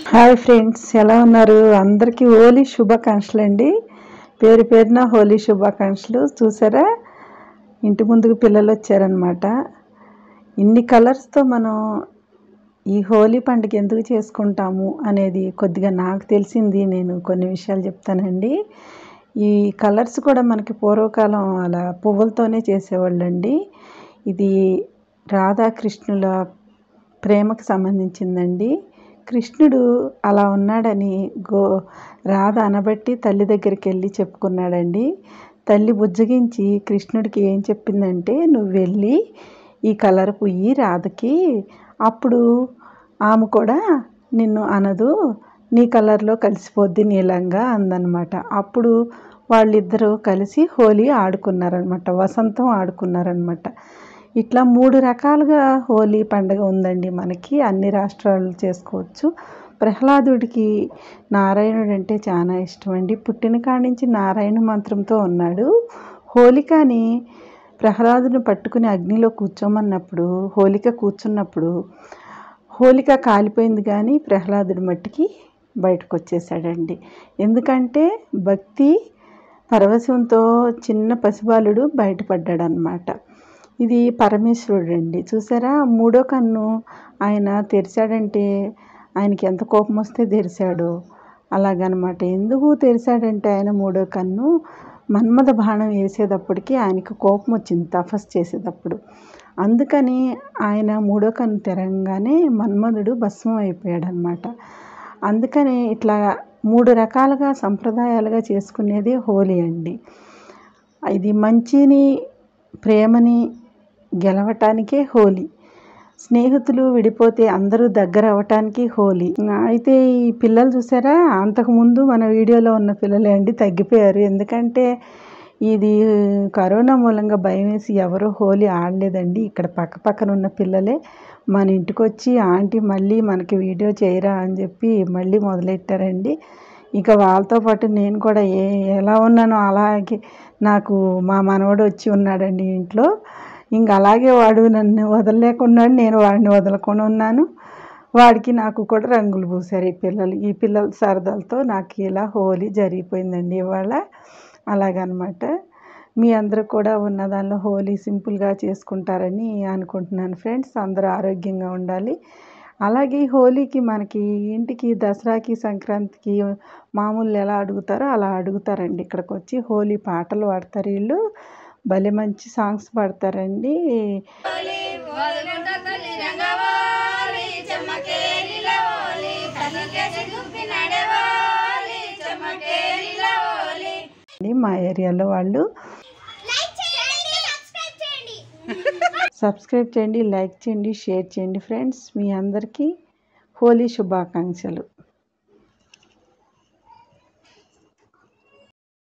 hi friends ఎలా ఉన్నారు అందరికీ హోలీ శుభాకాంక్షలు అండి పేరు పేరున హోలీ శుభాకాంక్షలు చూసారా ఇంటి ముందుకు పిల్లలు వచ్చారనమాట ఇన్ని కలర్స్తో మనం ఈ హోలీ పండుగ ఎందుకు చేసుకుంటాము అనేది కొద్దిగా నాకు తెలిసింది నేను కొన్ని విషయాలు చెప్తానండి ఈ కలర్స్ కూడా మనకి పూర్వకాలం అలా పువ్వులతోనే చేసేవాళ్ళండి ఇది రాధాకృష్ణుల ప్రేమకు సంబంధించిందండి కృష్ణుడు అలా ఉన్నాడని గో రాధ అనబట్టి తల్లి దగ్గరికి వెళ్ళి చెప్పుకున్నాడండి తల్లి బుజ్జగించి కృష్ణుడికి ఏం చెప్పిందంటే నువ్వు వెళ్ళి ఈ కలర్ పుయ్యి రాధకి అప్పుడు ఆమె కూడా నిన్ను అనదు నీ కలర్లో కలిసిపోద్ది నీలంగా అందనమాట అప్పుడు వాళ్ళిద్దరూ కలిసి హోలీ ఆడుకున్నారనమాట వసంతం ఆడుకున్నారనమాట ఇట్లా మూడు రకాలుగా హోలీ పండుగ ఉందండి మనకి అన్ని రాష్ట్రాలు చేసుకోవచ్చు ప్రహ్లాదుడికి నారాయణుడు అంటే చాలా ఇష్టం అండి పుట్టిన కాడి నుంచి నారాయణ మంత్రంతో ఉన్నాడు హోలికని ప్రహ్లాదుని పట్టుకుని అగ్నిలో కూర్చోమన్నప్పుడు హోలిక కూర్చున్నప్పుడు హోలిక కాలిపోయింది కానీ ప్రహ్లాదుడి మట్టికి బయటకు వచ్చేసాడండి ఎందుకంటే భక్తి పరవశంతో చిన్న పసిబాలుడు బయటపడ్డాడు అనమాట ఇది పరమేశ్వరుడు అండి చూసారా మూడో కన్ను ఆయన తెరిచాడంటే ఆయనకి ఎంత కోపం వస్తే తెరిచాడు అలాగనమాట ఎందుకు తెరిచాడంటే ఆయన మూడో కన్ను మన్మథ బాణం వేసేటప్పటికి ఆయనకు కోపం వచ్చింది తపస్సు చేసేటప్పుడు అందుకని ఆయన మూడో కన్ను తెరంగానే మన్మధుడు భస్మం అయిపోయాడు అనమాట అందుకని ఇట్లా మూడు రకాలుగా సంప్రదాయాలుగా చేసుకునేది హోలీ అండి ఇది మంచిని ప్రేమని గెలవటానికే హోలీ స్నేహితులు విడిపోతే అందరూ దగ్గర అవ్వటానికి హోలీ అయితే ఈ పిల్లలు చూసారా అంతకుముందు మన వీడియోలో ఉన్న పిల్లలే అండి తగ్గిపోయారు ఎందుకంటే ఇది కరోనా మూలంగా భయం వేసి ఎవరు హోలీ ఆడలేదండి ఇక్కడ పక్క పక్కన ఉన్న పిల్లలే మన ఇంటికి వచ్చి ఆంటీ మళ్ళీ మనకి వీడియో చేయరా అని చెప్పి మళ్ళీ మొదలెట్టారండి ఇక వాళ్ళతో పాటు నేను కూడా ఏ ఎలా ఉన్నానో అలాగే నాకు మా మనవడు వచ్చి ఉన్నాడండి ఇంట్లో ఇంక అలాగే వాడు నన్ను వదలలేకున్నాడు నేను వాడిని వదలకుండా ఉన్నాను వాడికి నాకు కూడా రంగులు పూసారు ఈ పిల్లలు ఈ పిల్లల సరదాలతో నాకు ఇలా హోలీ జరిగిపోయిందండి ఇవాళ అలాగనమాట మీ అందరూ కూడా ఉన్న దానిలో హోలీ సింపుల్గా చేసుకుంటారని అనుకుంటున్నాను ఫ్రెండ్స్ అందరూ ఆరోగ్యంగా ఉండాలి అలాగే హోలీకి మనకి ఇంటికి దసరాకి సంక్రాంతికి మామూలు ఎలా అడుగుతారో అలా అడుగుతారండి ఇక్కడికి వచ్చి హోలీ పాటలు పాడతారు వీళ్ళు భలే మంచి సాంగ్స్ పాడతారండి మా ఏరియాలో వాళ్ళు సబ్స్క్రైబ్ చేయండి లైక్ చేయండి షేర్ చేయండి ఫ్రెండ్స్ మీ అందరికీ హోలీ శుభాకాంక్షలు